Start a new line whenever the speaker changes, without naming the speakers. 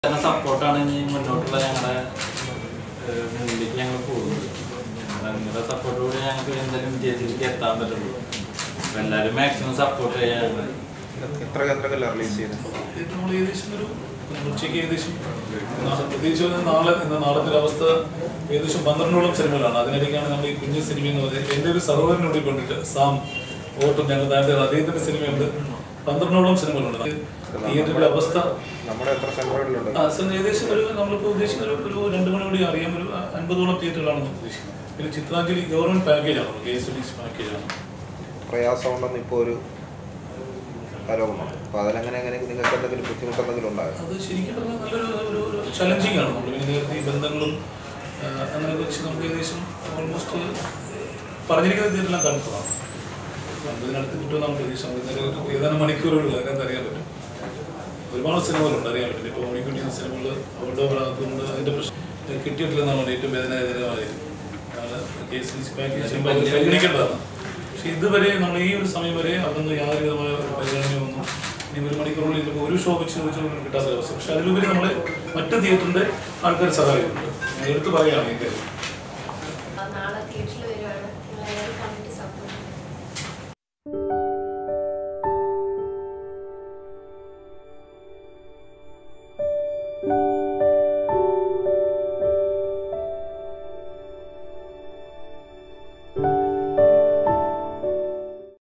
സപ്പോർട്ടാണ് ഇനി മുന്നോട്ടുള്ള ഞങ്ങളുടെ മുന്നിലേക്ക് ഞങ്ങൾ പോകുന്നത് നിങ്ങളുടെ സപ്പോർട്ടോടെ ഞങ്ങൾക്ക് എന്തായാലും വിജയത്തിലേക്ക് എത്താൻ പറ്റുള്ളൂ അപ്പൊ എല്ലാവരും മാക്സിമം സപ്പോർട്ട് ചെയ്യാൻ ഞങ്ങൾ
എത്ര കേന്ദ്രങ്ങളിലാണ് റിലീസ് ചെയ്യുന്നത്
ഇത് നമ്മൾ ഏകദേശം ഒരു ഉച്ചയ്ക്ക് ഏകദേശം നാ- പ്രത്യേകിച്ച് ഒരു നാളെ ഇന്ന് നാളത്തെ ഒരു അവസ്ഥ ഏകദേശം പന്ത്രണ്ടോളം സിനിമകളാണ് അതിനിടയ്ക്കാണ് നമ്മൾ ഈ കുഞ്ഞു സിനിമ എന്ന് പറയുന്നത് എൻ്റെ ഒരു സഹോദരൻ ഓടിക്കൊണ്ടിട്ട് സാം ഓട്ടം ഞങ്ങൾ താഴെ അദ്ദേഹത്തിന്റെ സിനിമയുണ്ട് പന്ത്രണ്ടോളം സിനിമകളുണ്ട് തിയേറ്ററിന്റെ അവസ്ഥ
നമ്മുടെ എത്ര സെന്ററുകളിലുണ്ട്
ആ, സർ, ഏകദേശം ഒരു നമ്മളിപ്പോൾ ഉദ്ദേശിക്കുന്ന ഒരു ഒരു രണ്ട് മണി കൂടി അറിയാം ഒരു അൻപതോളം തിയേറ്ററുകളാണ് നമ്മൾ ഉദ്ദേശിക്കുന്നത് പിന്നെ ചിത്രാഞ്ജലി ഗവൺമെന്റ് പാക്കേജാണ് കെ എസ് ഡി പാക്കേജാണ്
പ്രയാസമുണ്ടെന്ന് ഇപ്പോൾ ഒരു ആരോപണമാണ് അപ്പോൾ അതിലെങ്ങനെ എങ്ങനെ നിങ്ങൾക്ക് എന്തെങ്കിലും ബുദ്ധിമുട്ട് എന്തെങ്കിലും ഉണ്ടായോ
അത് ശരിക്കും പറഞ്ഞാൽ നല്ലൊരു ഒരു ഒരു ചലഞ്ചിങ് ആണ് നമ്മൾ പിന്നെ നേരത്തെ ഈ ബന്ധങ്ങളും ആ, അങ്ങനെയൊക്കെ വെച്ച് നമുക്ക് ഏകദേശം ഓൾമോസ്റ്റ് പറഞ്ഞിരിക്കുന്ന രീതിയിലെല്ലാം കൺഫേമാണ് അമ്പതിനടുത്ത് കിട്ടുമെന്നാണ് പ്രതീക്ഷ നമുക്ക് ഇന്നലെ ഒരു ഏതാനും മണിക്കൂറുകളിൽ അതിനകത്ത് അറിയാൻ പറ്റും ഒരുപാട് സിനിമകളുണ്ട് അറിയാൻ പറ്റില്ല ഇപ്പോൾ ഓണിക്കുട്ടി സിനിമകൾ അവരുടെ ഭാഗത്തുനിന്ന് അതിൻ്റെ പ്രശ്നം കിട്ടിയിട്ടില്ലെന്നാണ് ഏറ്റവും വേദനാജനകമായ കേസ് പരിഗണിക്കേണ്ടതാണ് പക്ഷെ ഇതുവരെ നമ്മൾ ഈ ഒരു സമയം വരെ അവിടുന്ന് യാതൊരു വിധമായ ഒരു പരിഗണനയൊന്നും ഇനി ഒരു മണിക്കൂറുള്ളിൽ ചിലപ്പോൾ ഒരു ഷോ വെച്ച് ചോദിച്ചാൽ കിട്ടാത്ത അവസ്ഥ പക്ഷെ അതിലുപരി നമ്മളെ മറ്റ് തിയേറ്ററിന്റെ ആൾക്കാർ സഹായിക്കുന്നുണ്ട് ഞാൻ എടുത്ത് പറയുകയാണ് ഈ കാര്യം